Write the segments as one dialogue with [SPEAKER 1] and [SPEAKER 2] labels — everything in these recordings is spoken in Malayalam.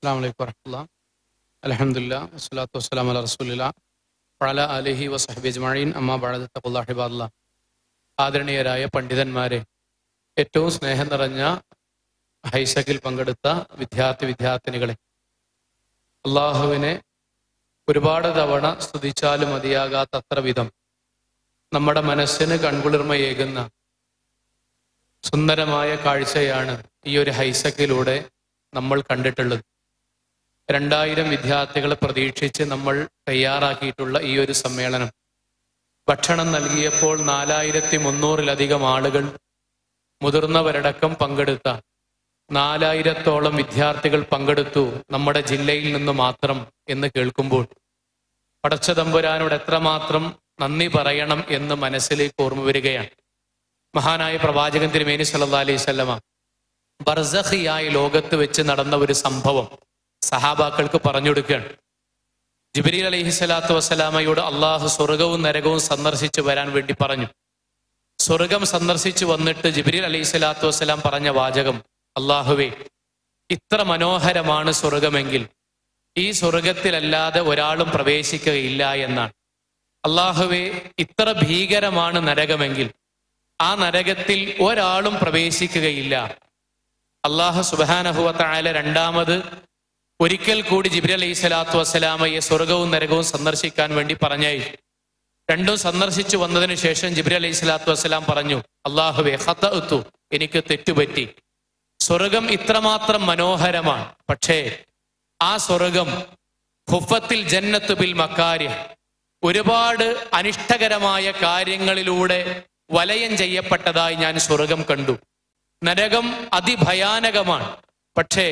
[SPEAKER 1] അസ്സാം വലൈക്കും വരഹമുല്ല അലഹമുല്ല വസ്സലാത്തു വസ്സലാം അല റസൂലില്ല വഅല അലിഹി വസഹബി അജ്മഈൻ അമ്മ ബഅദ തഖുല്ലാഹി ഇബാദല്ലാഹ് ആദരണീയരായ പണ്ഡിതന്മാരെ ഏറ്റവും സ്നേഹം നിറഞ്ഞ ഹൈസക്കിൽ പങ്കെടുത്ത വിദ്യാർത്ഥി വിദ്യാർത്ഥിനികളെ അള്ളാഹുവിനെ ഒരുപാട് തവണ സ്തുതിച്ചാലും മതിയാകാത്തത്ര വിധം നമ്മുടെ മനസ്സിന് കൺകുളിർമയേകുന്ന സുന്ദരമായ കാഴ്ചയാണ് ഈ ഒരു ഹൈസക്കിലൂടെ നമ്മൾ കണ്ടിട്ടുള്ളത് രണ്ടായിരം വിദ്യാർത്ഥികളെ പ്രതീക്ഷിച്ച് നമ്മൾ തയ്യാറാക്കിയിട്ടുള്ള ഈ ഒരു സമ്മേളനം ഭക്ഷണം നൽകിയപ്പോൾ നാലായിരത്തി മുന്നൂറിലധികം ആളുകൾ മുതിർന്നവരടക്കം പങ്കെടുത്ത നാലായിരത്തോളം വിദ്യാർത്ഥികൾ പങ്കെടുത്തു നമ്മുടെ ജില്ലയിൽ നിന്ന് മാത്രം എന്ന് കേൾക്കുമ്പോൾ പടച്ച തമ്പുരാനോട് എത്രമാത്രം നന്ദി പറയണം എന്ന് മനസ്സിലേക്ക് ഓർമ്മ വരികയാണ് മഹാനായ പ്രവാചകൻ തിരുമേനി സല്ലാ അലൈഹി സ്വല്ലമ ബർസഹിയായി ലോകത്ത് വെച്ച് നടന്ന ഒരു സംഭവം സഹാബാക്കൾക്ക് പറഞ്ഞു കൊടുക്കുകയാണ് ജിബിരി അലൈഹി സ്വലാത്തു വസ്സലാമയോട് അള്ളാഹു സ്വർഗവും നരകവും സന്ദർശിച്ചു വരാൻ വേണ്ടി പറഞ്ഞു സ്വർഗം സന്ദർശിച്ചു വന്നിട്ട് ജിബിരി അലൈഹി സ്വലാത്തു വസ്സലാം പറഞ്ഞ വാചകം അള്ളാഹുവേ ഇത്ര മനോഹരമാണ് സ്വർഗമെങ്കിൽ ഈ സ്വർഗത്തിലല്ലാതെ ഒരാളും പ്രവേശിക്കുകയില്ല എന്നാണ് അള്ളാഹുവെ ഇത്ര ഭീകരമാണ് നരകമെങ്കിൽ ആ നരകത്തിൽ ഒരാളും പ്രവേശിക്കുകയില്ല അള്ളാഹു സുബാനഹുവത്തായ രണ്ടാമത് ഒരിക്കൽ കൂടി ജിബ്രി അലൈഹി സ്വലാത്തു വസ്സലാമയെ സ്വർഗവും നരകവും സന്ദർശിക്കാൻ വേണ്ടി പറഞ്ഞായി രണ്ടും സന്ദർശിച്ചു വന്നതിന് ശേഷം ജിബ്രി അലൈഹി സ്വലാത്തു വസ്സലാം പറഞ്ഞു അള്ളാഹുവെ ഹത്തു എനിക്ക് തെറ്റുപറ്റി സ്വർഗം ഇത്രമാത്രം മനോഹരമാണ് പക്ഷേ ആ സ്വർഗം ഹുഫത്തിൽ ജന്നത്ത് ബിൽ മക്കാര്യ ഒരുപാട് അനിഷ്ടകരമായ കാര്യങ്ങളിലൂടെ വലയം ചെയ്യപ്പെട്ടതായി ഞാൻ സ്വർഗം കണ്ടു നരകം അതിഭയാനകമാണ് പക്ഷേ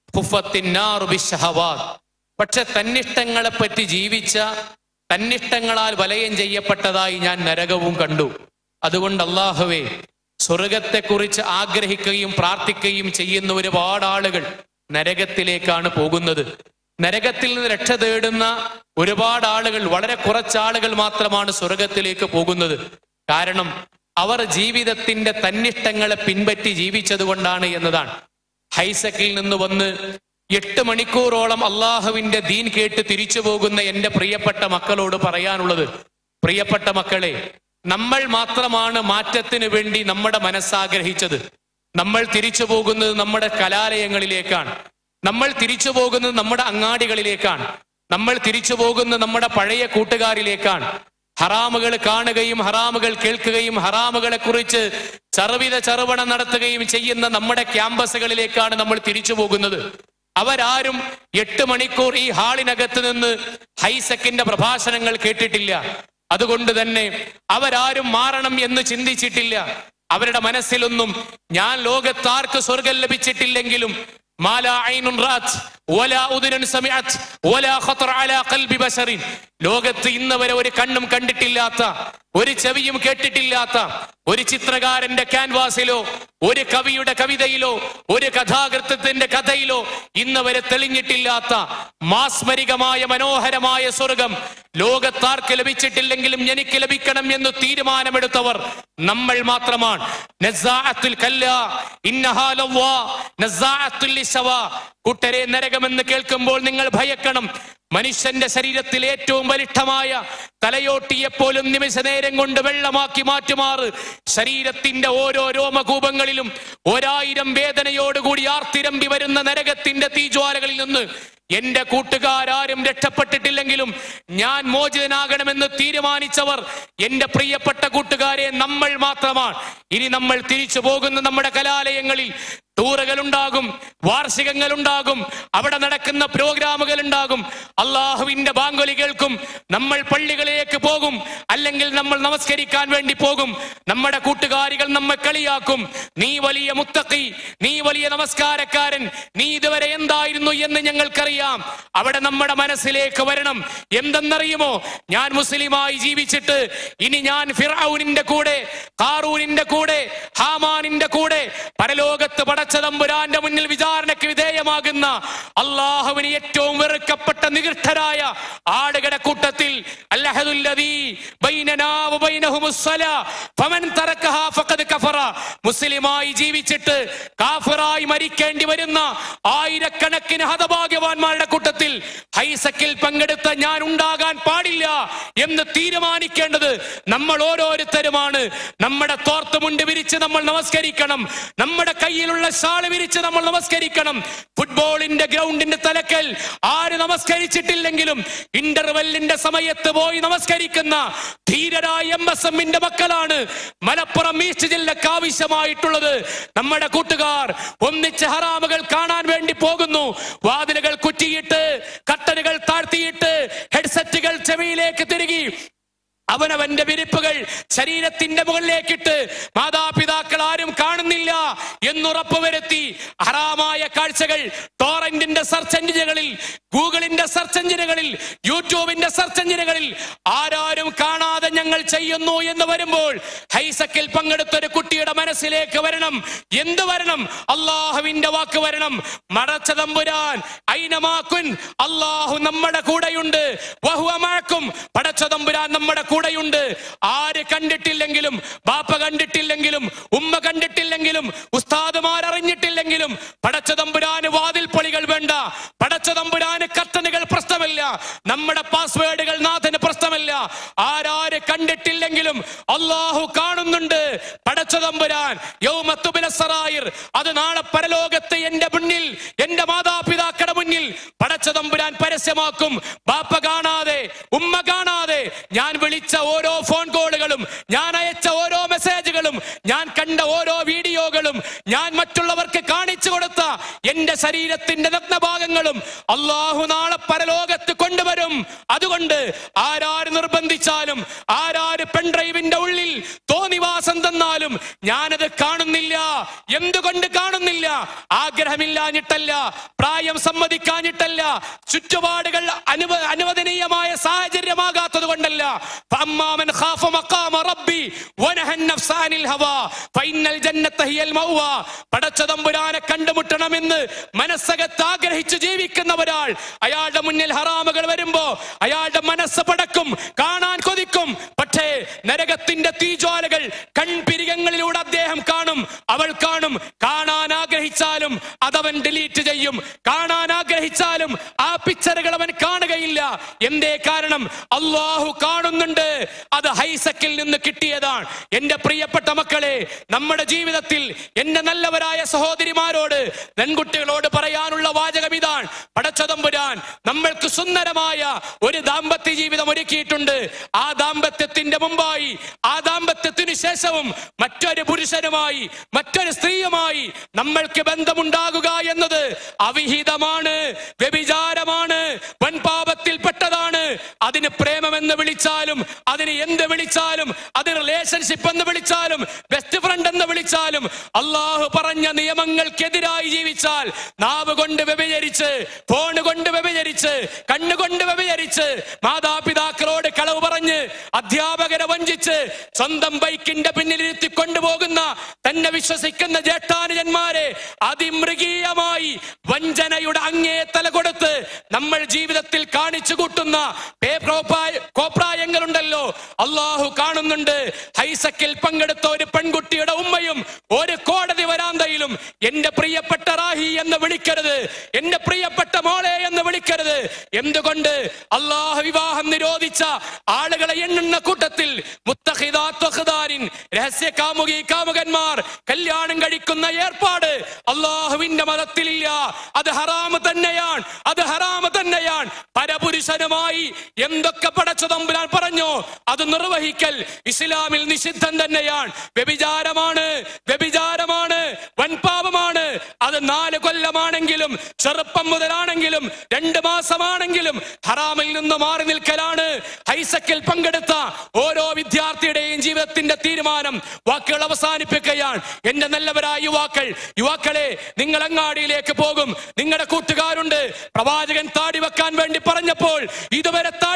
[SPEAKER 1] പക്ഷെ തന്നിഷ്ടങ്ങളെ പറ്റി ജീവിച്ച തന്നിഷ്ടങ്ങളാൽ വലയം ചെയ്യപ്പെട്ടതായി ഞാൻ നരകവും കണ്ടു അതുകൊണ്ട് അള്ളാഹുവേ സ്വർഗത്തെക്കുറിച്ച് ആഗ്രഹിക്കുകയും പ്രാർത്ഥിക്കുകയും ചെയ്യുന്ന ഒരുപാട് ആളുകൾ നരകത്തിലേക്കാണ് പോകുന്നത് നരകത്തിൽ നിന്ന് രക്ഷ തേടുന്ന ഒരുപാട് ആളുകൾ വളരെ കുറച്ചാളുകൾ മാത്രമാണ് സ്വർഗത്തിലേക്ക് പോകുന്നത് കാരണം അവർ ജീവിതത്തിന്റെ തന്നിഷ്ടങ്ങളെ പിൻപറ്റി ജീവിച്ചത് കൊണ്ടാണ് എന്നതാണ് ഹൈസക്കിൽ നിന്ന് വന്ന് എട്ട് മണിക്കൂറോളം അള്ളാഹുവിന്റെ ദീൻ കേട്ട് തിരിച്ചു പോകുന്ന എന്റെ പ്രിയപ്പെട്ട മക്കളോട് പറയാനുള്ളത് പ്രിയപ്പെട്ട മക്കളെ നമ്മൾ മാത്രമാണ് മാറ്റത്തിന് വേണ്ടി നമ്മുടെ മനസ്സാഗ്രഹിച്ചത് നമ്മൾ തിരിച്ചു പോകുന്നത് നമ്മുടെ കലാലയങ്ങളിലേക്കാണ് നമ്മൾ തിരിച്ചു പോകുന്നത് നമ്മുടെ അങ്ങാടികളിലേക്കാണ് നമ്മൾ തിരിച്ചു പോകുന്നത് നമ്മുടെ പഴയ കൂട്ടുകാരിലേക്കാണ് ഹറാമുകൾ കാണുകയും ഹറാമുകൾ കേൾക്കുകയും ഹറാമുകളെ കുറിച്ച് ചർവിത ചർവണ നടത്തുകയും ചെയ്യുന്ന നമ്മുടെ ക്യാമ്പസുകളിലേക്കാണ് നമ്മൾ തിരിച്ചു പോകുന്നത് അവരാരും എട്ട് മണിക്കൂർ ഈ ഹാളിനകത്ത് നിന്ന് ഹൈസക്കിന്റെ പ്രഭാഷണങ്ങൾ കേട്ടിട്ടില്ല അതുകൊണ്ട് തന്നെ അവരാരും മാറണം എന്ന് ചിന്തിച്ചിട്ടില്ല അവരുടെ മനസ്സിലൊന്നും ഞാൻ ലോകത്താർക്ക് സ്വർഗം ലഭിച്ചിട്ടില്ലെങ്കിലും ലോകത്ത് ഇന്ന് വരെ ഒരു കണ്ണും കണ്ടിട്ടില്ലാത്ത ഒരു ചെവിയും കേട്ടിട്ടില്ലാത്ത ഒരു ചിത്രകാരന്റെ ക്യാൻവാസിലോ ഒരു കവിയുടെ കവിതയിലോ ഒരു കഥാകൃത്തത്തിന്റെ കഥയിലോ ഇന്ന് വരെ തെളിഞ്ഞിട്ടില്ലാത്ത മാസ്മരികമായ മനോഹരമായ സ്വർഗം ലോകത്താർക്ക് ലഭിച്ചിട്ടില്ലെങ്കിലും എനിക്ക് ലഭിക്കണം എന്ന് തീരുമാനമെടുത്തവർ നമ്മൾ മാത്രമാണ് കൂട്ടരെ നരകമെന്ന് കേൾക്കുമ്പോൾ നിങ്ങൾ ഭയക്കണം മനുഷ്യന്റെ ശരീരത്തിൽ ഏറ്റവും ബലിഷ്ഠമായ തലയോട്ടിയെപ്പോലും നിമിഷ നേരം കൊണ്ട് വെള്ളമാക്കി മാറ്റുമാറ് ശരീരത്തിന്റെ ഓരോ രോമകൂപങ്ങളിലും ഒരായിരം വേദനയോടുകൂടി ആർത്തിരമ്പി വരുന്ന നരകത്തിന്റെ തീജ്വാലകളിൽ നിന്ന് എന്റെ കൂട്ടുകാരും രക്ഷപ്പെട്ടിട്ടില്ലെങ്കിലും ഞാൻ മോചിതനാകണമെന്ന് തീരുമാനിച്ചവർ എന്റെ പ്രിയപ്പെട്ട കൂട്ടുകാരെ നമ്മൾ മാത്രമാണ് ഇനി നമ്മൾ തിരിച്ചു പോകുന്ന നമ്മുടെ കലാലയങ്ങളിൽ ടൂറുകൾ ഉണ്ടാകും വാർഷികങ്ങൾ ഉണ്ടാകും അവിടെ നടക്കുന്ന പ്രോഗ്രാമുകൾ ഉണ്ടാകും അള്ളാഹുവിന്റെ ബാങ്കൊലി കേൾക്കും നമ്മൾ പള്ളികളിലേക്ക് പോകും അല്ലെങ്കിൽ നമ്മൾ നമസ്കരിക്കാൻ വേണ്ടി പോകും നമ്മുടെ കൂട്ടുകാരികൾ നമ്മെ കളിയാക്കും നീ വലിയ മുത്തക്കി നീ വലിയ നമസ്കാരക്കാരൻ നീ ഇതുവരെ എന്തായിരുന്നു എന്ന് ഞങ്ങൾക്കറിയാം അവിടെ നമ്മുടെ മനസ്സിലേക്ക് വരണം എന്തെന്നറിയുമോ ഞാൻ മുസ്ലിമായി ജീവിച്ചിട്ട് ഇനി ഞാൻ ഫിറൌനിന്റെ കൂടെ കാറൂനിന്റെ കൂടെ ഹാമാനിന്റെ കൂടെ പരലോകത്ത് പട പടച്ചതമ്പുരാന്റെ മുന്നിൽ വിചാരണയ്ക്ക് വിധേയമാകുന്ന അള്ളാഹുവിന് ഏറ്റവും വെറുക്കപ്പെട്ട നികൃഷ്ടരായ ആടുകളുടെ കൂട്ടത്തിൽ അല്ലഹദുല്ലദീ ബൈനനാ വബൈനഹുമുസ്സലാ ഫമൻ തറക്കഹാ ഫഖദ് കഫറ മുസ്ലിമായി ജീവിച്ചിട്ട് കാഫിറായി മരിക്കേണ്ടി വരുന്ന ആയിരക്കണക്കിന് ഹതഭാഗ്യവാന്മാരുടെ കൂട്ടത്തിൽ ഹൈസക്കിൽ പങ്കെടുത്ത ഞാൻ ഉണ്ടാകാൻ പാടില്ല എന്ന് തീരുമാനിക്കേണ്ടത് നമ്മൾ ഓരോരുത്തരുമാണ് നമ്മുടെ തോർത്തുമുണ്ട് വിരിച്ച് നമ്മൾ നമസ്കരിക്കണം നമ്മുടെ കയ്യിലുള്ള ഷാള് വിരിച്ച് നമ്മൾ നമസ്കരിക്കണം ഫുട്ബോളിന്റെ ഗ്രൗണ്ടിന്റെ തലക്കൽ ആര് നമസ്കരിച്ചിട്ടില്ലെങ്കിലും ഇന്റർവെല്ലിന്റെ സമയത്ത് പോയി നമസ്കരിക്കുന്ന ധീരരായ എം എസ് എമ്മിന്റെ മക്കളാണ് മലപ്പുറം ഈസ്റ്റ് ജില്ലക്ക് ആവശ്യമായിട്ടുള്ളത് നമ്മുടെ കൂട്ടുകാർ ഒന്നിച്ച് ഹറാമുകൾ കാണാൻ വേണ്ടി പോകുന്നു വാതിലുകൾ കുറ്റിയിട്ട് കട്ടനുകൾ താഴ്ത്തിയിട്ട് ഹെഡ്സെറ്റുകൾ ചെവിയിലേക്ക് തിരുകി അവനവന്റെ വിരിപ്പുകൾ ശരീരത്തിന്റെ മുകളിലേക്കിട്ട് മാതാപിതാക്കൾ ആരും കാണുന്നില്ല എന്നുറപ്പ് വരുത്തി ഹറാമായ കാഴ്ചകൾ ടോറന്റിന്റെ സെർച്ച് എഞ്ചിനുകളിൽ ഗൂഗിളിന്റെ സെർച്ച് എഞ്ചിനുകളിൽ യൂട്യൂബിന്റെ സെർച്ച് എഞ്ചിനുകളിൽ ആരാരും കാണാതെ ഞങ്ങൾ ചെയ്യുന്നു എന്ന് വരുമ്പോൾ ഹൈസക്കിൽ പങ്കെടുത്ത ഒരു കുട്ടിയുടെ മനസ്സിലേക്ക് വരണം എന്ത് വരണം അള്ളാഹുവിന്റെ വാക്ക് വരണം മറച്ച തമ്പുരാൻ ഐനമാക്കുൻ അള്ളാഹു നമ്മുടെ കൂടെയുണ്ട് വഹുവമാക്കും പടച്ച തമ്പുരാൻ നമ്മുടെ കൂടെയുണ്ട് ആര് കണ്ടിട്ടില്ലെങ്കിലും ബാപ്പ കണ്ടിട്ടില്ലെങ്കിലും ഉമ്മ കണ്ടിട്ടില്ലെങ്കിലും ഉസ്താദുമാർ അറിഞ്ഞിട്ടില്ലെങ്കിലും പടച്ച തമ്പുരാന് വാതിൽ പൊളികൾ വേണ്ട പടച്ച തമ്പുരാന് കത്തനുകൾ പ്രശ്നമില്ല നമ്മുടെ പാസ്വേഡുകൾ നാഥന് പ്രശ്നമില്ല ആരാര് കണ്ടിട്ടില്ലെങ്കിലും അള്ളാഹു കാണുന്നുണ്ട് പടച്ച തമ്പുരാൻ യൗമത്തുബില സറായിർ അത് നാളെ പരലോകത്ത് എന്റെ മുന്നിൽ എന്റെ മാതാപിതാക്കളുടെ മുന്നിൽ പടച്ച തമ്പുരാൻ പരസ്യമാക്കും ബാപ്പ കാണാതെ ഉമ്മ കാണാതെ ഞാൻ വിളിച്ച ഓരോ ഫോൺ കോളുകളും ഞാൻ അയച്ച ഓരോ മെസ്സേജുകളും ഞാൻ കണ്ട ഓരോ വീഡിയോകളും ഞാൻ മറ്റുള്ളവർക്ക് കാണിച്ചു കൊടുത്ത എന്റെ ശരീരത്തിന്റെ നഗ്നഭാഗങ്ങളും അള്ളാഹു നാളെ പരലോകത്ത് കൊണ്ടുവരും അതുകൊണ്ട് ആരാര് നിർബന്ധിച്ചാലും ആരാര് പെൺഡ്രൈവിന്റെ ഉള്ളിൽ തോന്നിവാസം തന്നാലും ഞാനത് കാണുന്നില്ല എന്തുകൊണ്ട് കാണുന്നില്ല ആഗ്രഹമില്ലാഞ്ഞിട്ടല്ല പ്രായം സമ്മതിക്കാഞ്ഞിട്ടല്ല ചുറ്റുപാടുകൾ അനുവ അനുവദനീയമായ സാഹചര്യമാകാത്തത് കൊണ്ടല്ല ഫഅമ്മാമൻ ഖാഫ മഖാമ റബ്ബി വനഹൻ നഫ്സ അനിൽ ഹവാ ഫഇന്നൽ ജന്നത ഹിയൽ മഅവ പടച്ച തമ്പുരാനെ കണ്ടുമുട്ടണമെന്ന് മനസ്സകത്ത് ആഗ്രഹിച്ചു ജീവിക്കുന്ന ഒരാൾ അയാളുടെ മുന്നിൽ ഹറാമുകൾ വരുമ്പോ അയാളുടെ മനസ്സ് പടക്കും കാണാൻ കൊതിക്കും പക്ഷേ നരകത്തിന്റെ തീജ്വാലകൾ കൺപിരികങ്ങളിലൂടെ അദ്ദേഹം കാണും അവൾ കാണും കാണാൻ ആഗ്രഹിച്ചാലും അതവൻ ഡിലീറ്റ് ചെയ്യും കാണാൻ ആഗ്രഹിച്ചാലും ആ പിക്ചറുകൾ അവൻ കാണുകയില്ല എന്തേ കാരണം അള്ളാഹു കാണുന്നുണ്ട് അത് ഹൈസക്കിൽ നിന്ന് കിട്ടിയതാണ് എന്റെ പ്രിയപ്പെട്ട മക്കളെ നമ്മുടെ ജീവിതത്തിൽ എന്റെ നല്ലവരായ സഹോദരിമാരോട് പെൺകുട്ടികളോട് പറയാനുള്ള വാചകം ഇതാണ് പടച്ചതമ്പുരാൻ നമ്മൾക്ക് സുന്ദരമായ ഒരു ദാമ്പത്യ ജീവിതം ഒരുക്കിയിട്ടുണ്ട് ആ ദാമ്പത്യത്തിന്റെ മുമ്പായി ആ ദാമ്പത്യത്തിന് ശേഷവും മറ്റൊരു പുരുഷനുമായി മറ്റൊരു സ്ത്രീയുമായി നമ്മൾക്ക് ബന്ധമുണ്ടാകുക എന്നത് അവിഹിതമാണ് വ്യഭിചാരമാണ് വൻപാപത്തിൽപ്പെട്ടതാണ് അതിന് പ്രേമമെന്ന് വിളിച്ചാലും അതിന് എന്ത് വിളിച്ചാലും അതിന് റിലേഷൻഷിപ്പ് എന്ന് വിളിച്ചാലും ബെസ്റ്റ് ഫ്രണ്ട് എന്ന് വിളിച്ചാലും അള്ളാഹു പറഞ്ഞ നിയമങ്ങൾക്കെതിരായി ജീവിച്ചാൽ നാവ് കൊണ്ട് വ്യഭിചരിച്ച് ഫോൺ കൊണ്ട് വ്യഭിചരിച്ച് കണ്ണുകൊണ്ട് വ്യഭിചരിച്ച് മാതാപിതാക്കളോട് കളവ് പറഞ്ഞ് അധ്യാപകരെ വഞ്ചിച്ച് സ്വന്തം ബൈക്കിന്റെ പിന്നിലിരുത്തി കൊണ്ടുപോകുന്ന തന്നെ വിശ്വസിക്കുന്ന ജേഷ്ഠാനുജന്മാരെ അതിമൃഗീയമായി വഞ്ചനയുടെ അങ്ങേ തല കൊടുത്ത് നമ്മൾ ജീവിതത്തിൽ കാണിച്ചു കൂട്ടുന്ന പേപ്രോപായ- കോപ്രായങ്ങളുണ്ടല്ലോ അള്ളാഹു കാണുന്നുണ്ട് ഹൈസക്കിൽ പങ്കെടുത്ത ഒരു പെൺകുട്ടിയുടെ ഉമ്മയും ഒരു കോടതി വരാന്തയിലും എന്റെ പ്രിയപ്പെട്ട റാഹി എന്ന് വിളിക്കരുത് എന്റെ പ്രിയപ്പെട്ട മോളെ എന്ന് വിളിക്കരുത് എന്തുകൊണ്ട് അള്ളാഹു വിവാഹം നിരോധിച്ച ആളുകളെ എണ്ണുന്ന കൂട്ടത്തിൽ മുത്തഹിദാത്ത് വഖ്ദാരിൻ, രഹസ്യ കാമുകി കാമുകന്മാർ കല്യാണം കഴിക്കുന്ന ഏർപ്പാട് അള്ളാഹുവിന്റെ മതത്തിലില്ല അത് ഹറാമ് തന്നെയാണ് അത് ഹറാമ് തന്നെയാണ് പരപുരുഷനുമായി എന്തൊക്കെ പടച്ചു തമ്പുരാൻ പറഞ്ഞു അത് നിർവഹിക്കൽ ഇസ്ലാമിൽ നിഷിദ്ധം തന്നെയാണ് വ്യഭിചാരമാണ് വ്യഭിചാരമാണ് വൻപാപമാണ് അത് നാല് കൊല്ലമാണെങ്കിലും ചെറുപ്പം മുതലാണെങ്കിലും രണ്ട് മാസമാണെങ്കിലും ഹറാമിൽ നിന്ന് മാറി നിൽക്കലാണ് ഹൈസക്കിൽ പങ്കെടുത്ത ഓരോ വിദ്യാർത്ഥിയുടെയും ജീവിതത്തിന്റെ തീരുമാനം വാക്കുകൾ അവസാനിപ്പിക്കുകയാണ് എന്റെ നല്ലവരായ യുവാക്കൾ യുവാക്കളെ നിങ്ങൾ അങ്ങാടിയിലേക്ക് പോകും നിങ്ങളുടെ കൂട്ടുകാരുണ്ട് പ്രവാചകൻ താടി വെക്കാൻ വേണ്ടി പറഞ്ഞപ്പോൾ ഇതുവരെ താടി വെക്കാത്ത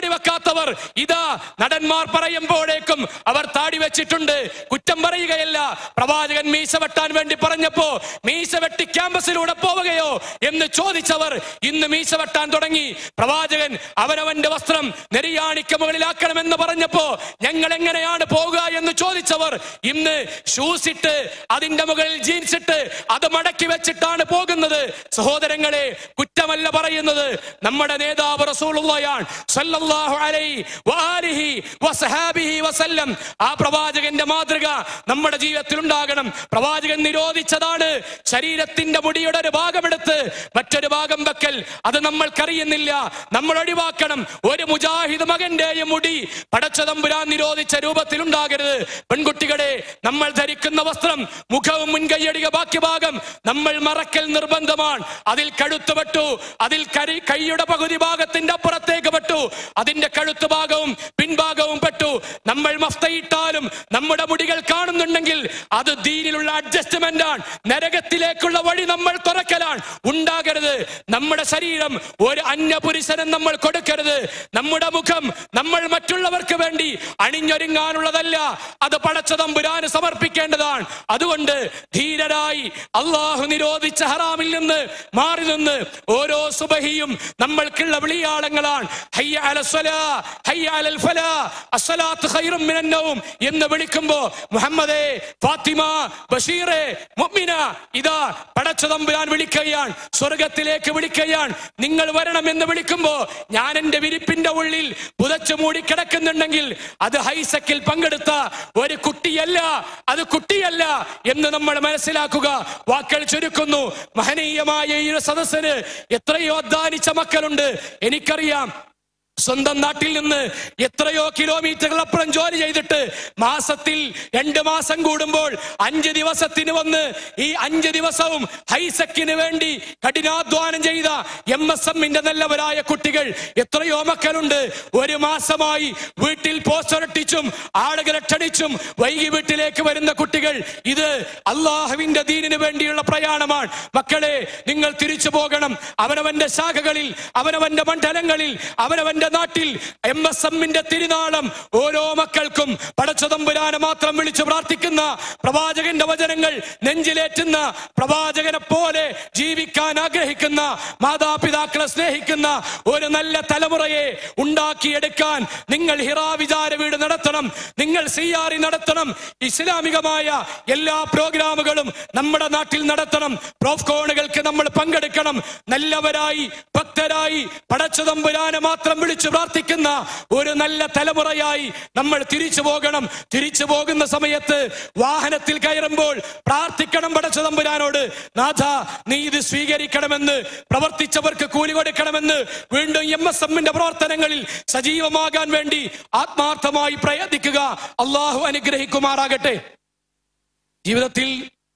[SPEAKER 1] ഇല്ലാത്തവർ ഇതാ നടന്മാർ പറയുമ്പോഴേക്കും അവർ താടി വെച്ചിട്ടുണ്ട് കുറ്റം പറയുകയല്ല പ്രവാചകൻ മീശ വെട്ടാൻ വേണ്ടി പറഞ്ഞപ്പോ മീശ വെട്ടി ക്യാമ്പസിലൂടെ പോവുകയോ എന്ന് ചോദിച്ചവർ ഇന്ന് മീശ വെട്ടാൻ തുടങ്ങി പ്രവാചകൻ അവനവന്റെ വസ്ത്രം നെരിയാണിക്ക് മുകളിലാക്കണമെന്ന് പറഞ്ഞപ്പോ ഞങ്ങൾ എങ്ങനെയാണ് പോവുക എന്ന് ചോദിച്ചവർ ഇന്ന് ഷൂസ് ഇട്ട് അതിന്റെ മുകളിൽ ജീൻസ് ഇട്ട് അത് മടക്കി വെച്ചിട്ടാണ് പോകുന്നത് സഹോദരങ്ങളെ കുറ്റമല്ല പറയുന്നത് നമ്മുടെ നേതാവ് റസൂലുള്ളയാണ് സല്ലല്ലാഹു അലൈഹി വആലിഹി വസഹാബിഹി വസല്ലം ആ പ്രവാചകന്റെ മാതൃക നമ്മുടെ ജീവിതത്തിൽ ഉണ്ടാകണം പ്രവാചകൻ നിരോധിച്ചതാണ് ശരീരത്തിന്റെ മുടിയുടെ ഒരു ഭാഗമെടുത്ത് മറ്റൊരു ഭാഗം വെക്കൽ അത് നമ്മൾക്കറിയുന്നില്ല നമ്മൾ ഒഴിവാക്കണം ഒരു മുജാഹിദ് മകന്റെയും മുടി പടച്ചതമ്പുരാൻ നിരോധിച്ച രൂപത്തിൽ ഉണ്ടാകരുത് പെൺകുട്ടികളെ നമ്മൾ ധരിക്കുന്ന വസ്ത്രം മുഖവും മുൻകൈയടിക ബാക്കി ഭാഗം നമ്മൾ മറക്കൽ നിർബന്ധമാണ് അതിൽ കഴുത്ത് പെട്ടു അതിൽ കരി കൈയുടെ പകുതി ഭാഗത്തിന്റെ അപ്പുറത്തേക്ക് പെട്ടു അതിന്റെ കഴുത്ത് ഭാഗവും പിൻഭാഗവും പെട്ടു നമ്മൾ മഫ്തയിട്ടാലും നമ്മുടെ മുടികൾ കാണുന്നുണ്ടെങ്കിൽ അത് ദീനിലുള്ള അഡ്ജസ്റ്റ്മെന്റ് ആണ് നരകത്തിലേക്കുള്ള വഴി നമ്മൾ തുറക്കലാണ് ഉണ്ടാകരുത് നമ്മുടെ ശരീരം ഒരു അന്യപുരുഷനും നമ്മൾ കൊടുക്കരുത് നമ്മുടെ മുഖം നമ്മൾ മറ്റുള്ളവർക്ക് വേണ്ടി അണിഞ്ഞൊരുങ്ങാനുള്ളതല്ല അത് പടച്ചതമ്പുരാന് സമർപ്പിക്കേണ്ടതാണ് അതുകൊണ്ട് ധീരരായി അള്ളാഹു നിരോധിച്ച ഹറാമിൽ നിന്ന് മാറി നിന്ന് ഓരോ സുബഹിയും നമ്മൾക്കുള്ള വിളിയാളങ്ങളാണ് ഹയ്യ അല സ്വലാ, ഹയ്യ അലൽ ഫലാ, അസ്സലാത്ത് ഖൈറും മിനൻ നൗം എന്ന് വിളിക്കുമ്പോ മുഹമ്മദേ ഫാത്തിമ ബഷീറെ മുഅ്മിന ഇതാ പടച്ചതമ്പുരാൻ വിളിക്കുകയാണ് സ്വർഗത്തിലേക്ക് വിളിക്കുകയാണ് നിങ്ങൾ വരണം എന്ന് വിളിക്കുമ്പോ ഞാൻ എന്റെ വിരിപ്പിന്റെ ഉള്ളിൽ പുതച്ചു മൂടി കിടക്കുന്നുണ്ടെങ്കിൽ അത് ഹൈസക്കിൽ പങ്കെടുത്ത ഒരു കുട്ടിയല്ല അത് കുട്ടിയല്ല എന്ന് നമ്മൾ മനസ്സിലാക്കുക വാക്കുകൾ ചുരുക്കുന്നു മഹനീയമായ ഈ ഒരു സദസ്സിന് എത്രയോ അധ്വാനിച്ച മക്കളുണ്ട് എനിക്കറിയാം സ്വന്തം നാട്ടിൽ നിന്ന് എത്രയോ കിലോമീറ്ററുകൾ അപ്പുറം ജോലി ചെയ്തിട്ട് മാസത്തിൽ രണ്ട് മാസം കൂടുമ്പോൾ അഞ്ച് ദിവസത്തിന് വന്ന് ഈ അഞ്ച് ദിവസവും ഹൈസക്കിന് വേണ്ടി കഠിനാധ്വാനം ചെയ്ത എം എസ് എമ്മിന്റെ നല്ലവരായ കുട്ടികൾ എത്രയോ മക്കളുണ്ട് ഒരു മാസമായി വീട്ടിൽ പോസ്റ്റർ ഒട്ടിച്ചും ആളുകളെ ക്ഷണിച്ചും വൈകി വീട്ടിലേക്ക് വരുന്ന കുട്ടികൾ ഇത് അള്ളാഹുവിന്റെ ദീനിന് വേണ്ടിയുള്ള പ്രയാണമാണ് മക്കളെ നിങ്ങൾ തിരിച്ചു പോകണം അവനവന്റെ ശാഖകളിൽ അവനവന്റെ മണ്ഡലങ്ങളിൽ അവനവന്റെ നാട്ടിൽ എം എസ് എമ്മിന്റെ തിരുനാളം ഓരോ മക്കൾക്കും പടച്ചതമ്പുരാനെ മാത്രം വിളിച്ചു പ്രാർത്ഥിക്കുന്ന പ്രവാചകന്റെ വചനങ്ങൾ നെഞ്ചിലേറ്റുന്ന പ്രവാചകനെ പോലെ ജീവിക്കാൻ ആഗ്രഹിക്കുന്ന മാതാപിതാക്കളെ സ്നേഹിക്കുന്ന ഒരു നല്ല തലമുറയെ ഉണ്ടാക്കിയെടുക്കാൻ നിങ്ങൾ ഹിറാ വിചാര വീട് നടത്തണം നിങ്ങൾ സിയാറി നടത്തണം ഇസ്ലാമികമായ എല്ലാ പ്രോഗ്രാമുകളും നമ്മുടെ നാട്ടിൽ നടത്തണം പ്രോഫ്കോണുകൾക്ക് നമ്മൾ പങ്കെടുക്കണം നല്ലവരായി ഭക്തരായി പടച്ചതമ്പുരാനെ മാത്രം വിളിച്ചു പ്രാർത്ഥിക്കുന്ന ഒരു നല്ല തലമുറയായി നമ്മൾ തിരിച്ചു പോകണം തിരിച്ചു പോകുന്ന സമയത്ത് വാഹനത്തിൽ കയറുമ്പോൾ പ്രാർത്ഥിക്കണം പടച്ചതമ്പുരാനോട് നാഥ നീ ഇത് സ്വീകരിക്കണമെന്ന് പ്രവർത്തിച്ചവർക്ക് കൂലി കൊടുക്കണമെന്ന് വീണ്ടും എം എസ് എമ്മിന്റെ പ്രവർത്തനങ്ങളിൽ സജീവമാകാൻ വേണ്ടി ആത്മാർത്ഥമായി പ്രയത്നിക്കുക അള്ളാഹു അനുഗ്രഹിക്കുമാറാകട്ടെ ജീവിതത്തിൽ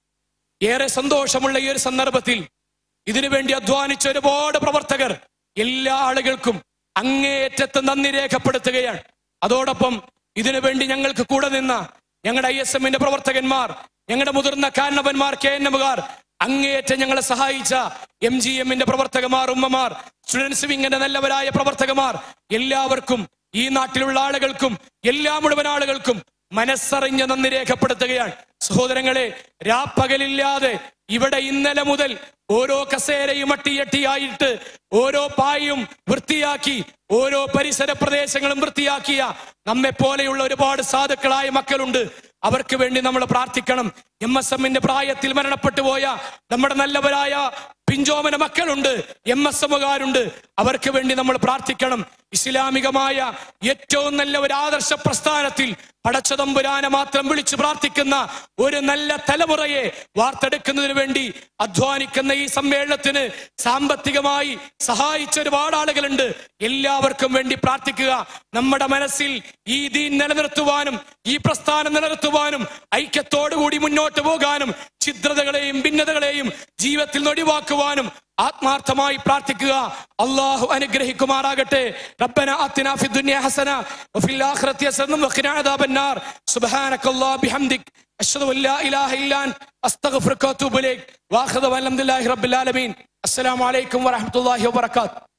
[SPEAKER 1] ഏറെ സന്തോഷമുള്ള ഈ ഒരു സന്ദർഭത്തിൽ ഇതിനു വേണ്ടി അധ്വാനിച്ച ഒരുപാട് പ്രവർത്തകർ എല്ലാ ആളുകൾക്കും അങ്ങേയറ്റത്ത് നന്ദി രേഖപ്പെടുത്തുകയാണ് അതോടൊപ്പം ഇതിനു വേണ്ടി ഞങ്ങൾക്ക് കൂടെ നിന്ന ഞങ്ങളുടെ ഐ എസ് എമ്മിന്റെ പ്രവർത്തകന്മാർ ഞങ്ങളുടെ മുതിർന്ന കാരണവന്മാർ കെ എൻ എമ്മുകാർ അങ്ങേയറ്റം ഞങ്ങളെ സഹായിച്ച എം ജി എമ്മിന്റെ പ്രവർത്തകമാർ ഉമ്മമാർ സ്റ്റുഡൻസ് വിങ്ങിന്റെ നല്ലവരായ പ്രവർത്തകമാർ എല്ലാവർക്കും ഈ നാട്ടിലുള്ള ആളുകൾക്കും എല്ലാ മുഴുവൻ ആളുകൾക്കും മനസ്സറിഞ്ഞ് നന്ദി രേഖപ്പെടുത്തുകയാണ് സഹോദരങ്ങളെ രാപ്പകലില്ലാതെ ഇവിടെ ഇന്നലെ മുതൽ ഓരോ കസേരയും അട്ടിയട്ടിയായിട്ട് ഓരോ പായും വൃത്തിയാക്കി ഓരോ പരിസര പ്രദേശങ്ങളും വൃത്തിയാക്കിയ നമ്മെ പോലെയുള്ള ഒരുപാട് സാധുക്കളായ മക്കളുണ്ട് അവർക്ക് വേണ്ടി നമ്മൾ പ്രാർത്ഥിക്കണം എം എസ് എമ്മിന്റെ പ്രായത്തിൽ മരണപ്പെട്ടു പോയ നമ്മുടെ നല്ലവരായ പിഞ്ചോമന മക്കളുണ്ട് എം എസ് എമ്മുകാരുണ്ട് അവർക്ക് വേണ്ടി നമ്മൾ പ്രാർത്ഥിക്കണം ഇസ്ലാമികമായ ഏറ്റവും നല്ല ഒരു ആദർശ പ്രസ്ഥാനത്തിൽ പടച്ചതമ്പുരാനെ മാത്രം വിളിച്ചു പ്രാർത്ഥിക്കുന്ന ഒരു നല്ല തലമുറയെ വാർത്തെടുക്കുന്നതിന് വേണ്ടി അധ്വാനിക്കുന്ന ഈ സമ്മേളനത്തിന് സാമ്പത്തികമായി സഹായിച്ച ഒരുപാട് ആളുകളുണ്ട് എല്ലാവർക്കും വേണ്ടി പ്രാർത്ഥിക്കുക നമ്മുടെ മനസ്സിൽ ഈ ദീൻ നിലനിർത്തുവാനും ഈ പ്രസ്ഥാനം നിലനിർത്തുവാനും ഐക്യത്തോടുകൂടി മുന്നോട്ട് പോകാനും ഛിദ്രതകളെയും ഭിന്നതകളെയും ജീവിതത്തിൽ നിന്ന് ഒഴിവാക്കുവാനും ആത്മാർത്ഥമായി പ്രാർത്ഥിക്കുക അള്ളാഹു അനുഗ്രഹിക്കുമാറാകട്ടെ റബ്ബന ആതിനാ ഫിദ് ദുനിയ ഹസന വഫിൽ ആഖിറതി ഹസന വഖിന അദാബന്നാർ സുബ്ഹാനകല്ലാഹു ബിഹംദിക് അഷ്ഹദു അൻ ലാ ഇലാഹ ഇല്ലാ അൻത അസ്തഗ്ഫിറുക വഅതൂബു ഇലൈക് വാഖിദു അൽഹംദുലില്ലാഹി റബ്ബിൽ ആലമീൻ അസ്സലാമു അലൈക്കും വറഹ്മത്തുള്ളാഹി വബറകാതുഹു